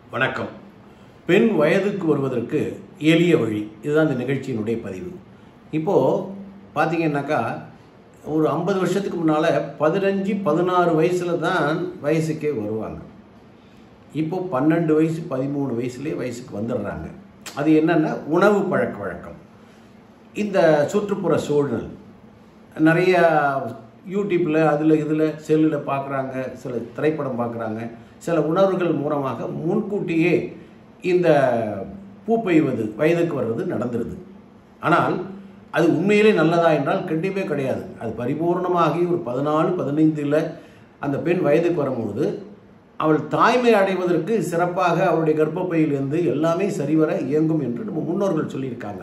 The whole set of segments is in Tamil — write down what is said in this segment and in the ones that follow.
வணக்கம் பெண் வயதுக்கு வருவதற்கு எளிய வழி இதுதான் இந்த நிகழ்ச்சியினுடைய பதிவு இப்போது பார்த்தீங்கன்னாக்கா ஒரு ஐம்பது வருஷத்துக்கு முன்னால் பதினஞ்சு பதினாறு வயசில் தான் வயசுக்கே வருவாங்க இப்போ பன்னெண்டு வயசு பதிமூணு வயசுலேயே வயசுக்கு வந்துடுறாங்க அது என்னென்னா உணவு பழக்க வழக்கம் இந்த சுற்றுப்புற சூழல் நிறைய யூடியூப்பில் அதில் இதில் செல்லில் பார்க்குறாங்க சில திரைப்படம் பார்க்குறாங்க சில உணர்வுகள் மூலமாக முன்கூட்டியே இந்த பூ பெய்வது வயதுக்கு வர்றது நடந்துருது ஆனால் அது உண்மையிலே நல்லதா என்றால் கண்டிப்பே கிடையாது அது பரிபூர்ணமாகி ஒரு பதினாலு பதினைந்தில் அந்த பெண் வயதுக்கு வரும்பொழுது அவள் தாய்மை அடைவதற்கு சிறப்பாக அவளுடைய கர்ப்பப்பையிலிருந்து எல்லாமே சரிவர இயங்கும் என்று நம்ம முன்னோர்கள் சொல்லியிருக்காங்க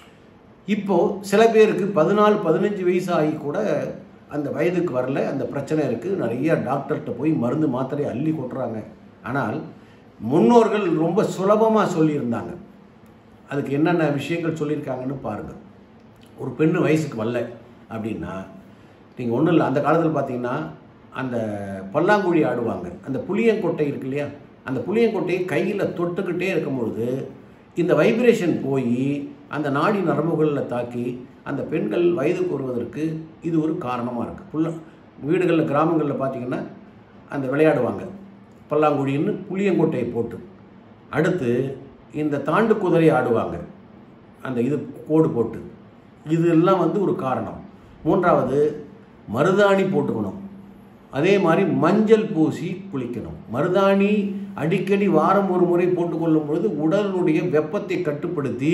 இப்போ சில பேருக்கு பதினாலு பதினஞ்சு வயசு ஆகி கூட அந்த வயதுக்கு வரல அந்த பிரச்சனை இருக்குது நிறைய டாக்டர்கிட்ட போய் மருந்து மாத்திரை அள்ளி கொட்டுறாங்க ஆனால் முன்னோர்கள் ரொம்ப சுலபமாக சொல்லியிருந்தாங்க அதுக்கு என்னென்ன விஷயங்கள் சொல்லியிருக்காங்கன்னு பாருங்கள் ஒரு பெண்ணு வயசுக்கு வரல அப்படின்னா நீங்கள் ஒன்றும் இல்லை அந்த காலத்தில் பார்த்தீங்கன்னா அந்த பல்லாங்குழி ஆடுவாங்க அந்த புளியங்கொட்டை இருக்கு இல்லையா அந்த புளியங்கொட்டையை கையில் தொட்டுக்கிட்டே இருக்கும்பொழுது இந்த வைப்ரேஷன் போய் அந்த நாடி நரம்புகளில் தாக்கி அந்த பெண்கள் வயதுக்கு வருவதற்கு இது ஒரு காரணமாக இருக்குது புள்ள வீடுகளில் கிராமங்களில் பார்த்தீங்கன்னா அந்த விளையாடுவாங்க பல்லாங்குழின்னு புளியங்கொட்டையை போட்டு அடுத்து இந்த தாண்டு குதிரை ஆடுவாங்க அந்த இது கோடு போட்டு இதெல்லாம் வந்து ஒரு காரணம் மூன்றாவது மருதாணி போட்டுக்கணும் அதே மாதிரி மஞ்சள் பூசி குளிக்கணும் மருதாணி அடிக்கடி வாரம் ஒரு முறை போட்டுக்கொள்ளும் பொழுது உடலுடைய வெப்பத்தை கட்டுப்படுத்தி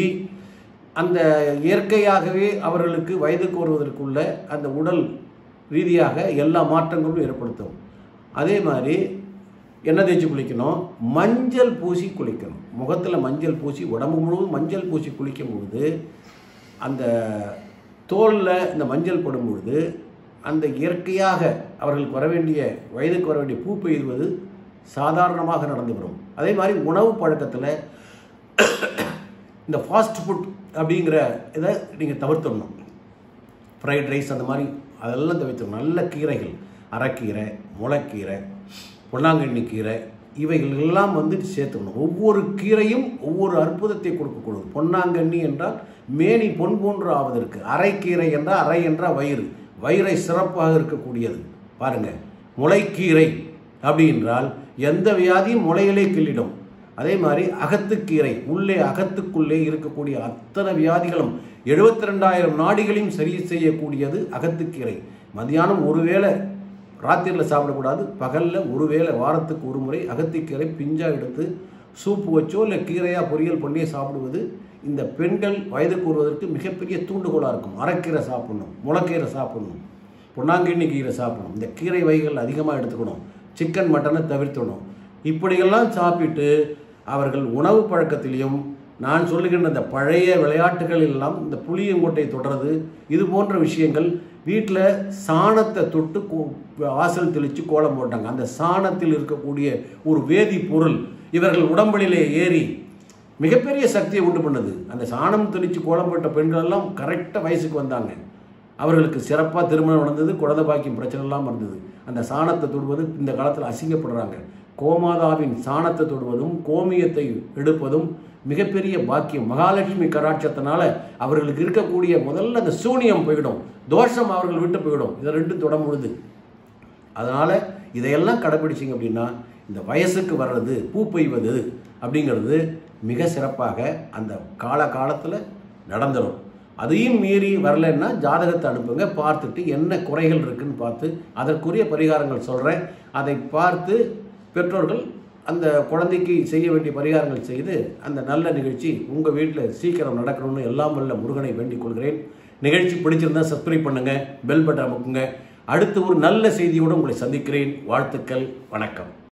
அந்த இயற்கையாகவே அவர்களுக்கு வயதுக்கு வருவதற்குள்ள அந்த உடல் ரீதியாக எல்லா மாற்றங்களும் ஏற்படுத்தும் அதே மாதிரி எண்ணெய் தேய்ச்சி குளிக்கணும் மஞ்சள் பூசி குளிக்கணும் முகத்தில் மஞ்சள் பூசி உடம்பு முழுவதும் மஞ்சள் பூசி குளிக்கும் பொழுது அந்த தோலில் இந்த மஞ்சள் படும் பொழுது அந்த இயற்கையாக அவர்களுக்கு வர வேண்டிய வயதுக்கு வர வேண்டிய பூ பெய்துவது சாதாரணமாக நடந்து வரும் அதே மாதிரி உணவு பழக்கத்தில் இந்த ஃபாஸ்ட் ஃபுட் அப்படிங்கிற இதை நீங்கள் தவிர்த்துடணும் ஃப்ரைட் ரைஸ் அந்த மாதிரி அதெல்லாம் தவிர்த்துடணும் நல்ல கீரைகள் அரைக்கீரை முளைக்கீரை பொன்னாங்கண்ணி கீரை இவைகள் எல்லாம் வந்து சேர்த்துக்கணும் ஒவ்வொரு கீரையும் ஒவ்வொரு அற்புதத்தை கொடுக்கக்கூடாது பொன்னாங்கண்ணி என்றால் மேனி பொன் போன்று ஆவதற்கு அரைக்கீரை என்றால் அரை என்றால் வயிறு வயிறை சிறப்பாக இருக்கக்கூடியது பாருங்க முளைக்கீரை அப்படி என்றால் எந்த வியாதியும் முளையிலே கிள்ளிடும் அதே மாதிரி அகத்துக்கீரை உள்ளே அகத்துக்குள்ளே இருக்கக்கூடிய அத்தனை வியாதிகளும் எழுபத்தி ரெண்டாயிரம் நாடிகளையும் சரி செய்யக்கூடியது அகத்துக்கீரை மதியானம் ஒருவேளை ராத்திரியில் சாப்பிடக்கூடாது பகலில் ஒருவேளை வாரத்துக்கு ஒரு முறை அகத்திக்கீரை பிஞ்சாக எடுத்து சூப்பு வச்சோ இல்லை கீரையாக பொரியல் பண்ணியே சாப்பிடுவது இந்த பெண்கள் வயதுக்கு வருவதற்கு மிகப்பெரிய தூண்டுகோலாக இருக்கும் அரைக்கீரை சாப்பிடணும் முளைக்கீரை சாப்பிடணும் பொன்னாங்கண்ணி கீரை சாப்பிடணும் இந்த கீரை வகைகள் அதிகமாக எடுத்துக்கணும் சிக்கன் மட்டனை தவிர்த்துடணும் இப்படியெல்லாம் சாப்பிட்டு அவர்கள் உணவு பழக்கத்திலையும் நான் சொல்லுகின்ற இந்த பழைய விளையாட்டுகள் எல்லாம் இந்த புளியங்கொட்டை தொடர்றது இது போன்ற விஷயங்கள் வீட்டில் சாணத்தை தொட்டு வாசல் தெளித்து கோலம் போட்டாங்க அந்த சாணத்தில் இருக்கக்கூடிய ஒரு வேதிப்பொருள் இவர்கள் உடம்புகளிலே ஏறி மிகப்பெரிய சக்தியை உண்டு பண்ணுது அந்த சாணம் தெளித்து கோலம் போட்ட பெண்கள் எல்லாம் கரெக்டாக வயசுக்கு வந்தாங்க அவர்களுக்கு சிறப்பாக திருமணம் நடந்தது குழந்தை பாக்கியம் பிரச்சனை எல்லாம் இருந்தது அந்த சாணத்தை தொடுவது இந்த காலத்தில் அசிங்கப்படுறாங்க கோமாதாவின் சாணத்தை தொடுவதும் கோமியத்தை எடுப்பதும் மிகப்பெரிய பாக்கியம் மகாலட்சுமி கராட்சத்தினால அவர்களுக்கு இருக்கக்கூடிய முதல்ல அந்த சூனியம் போயிடும் தோஷம் அவர்கள் விட்டு போயிடும் இதை ரெண்டும் தொட பொழுது அதனால் இதையெல்லாம் கடைப்பிடிச்சிங்க அப்படின்னா இந்த வயசுக்கு வர்றது பூ பெய்வது அப்படிங்கிறது மிக சிறப்பாக அந்த கால காலத்தில் நடந்துடும் அதையும் மீறி வரலன்னா ஜாதகத்தை அனுப்புங்க பார்த்துட்டு என்ன குறைகள் இருக்குன்னு பார்த்து அதற்குரிய பரிகாரங்கள் சொல்கிறேன் அதை பார்த்து பெற்றோர்கள் அந்த குழந்தைக்கு செய்ய வேண்டிய பரிகாரங்கள் செய்து அந்த நல்ல நிகழ்ச்சி உங்கள் வீட்டில் சீக்கிரம் நடக்கணும்னு எல்லாம் வல்ல முருகனை வேண்டிக் கொள்கிறேன் நிகழ்ச்சி பிடிச்சிருந்தா சப்ஸ்கிரைப் பண்ணுங்கள் பெல் பட்டன் அமுக்குங்க அடுத்து ஒரு நல்ல செய்தியோடு உங்களை சந்திக்கிறேன் வாழ்த்துக்கள் வணக்கம்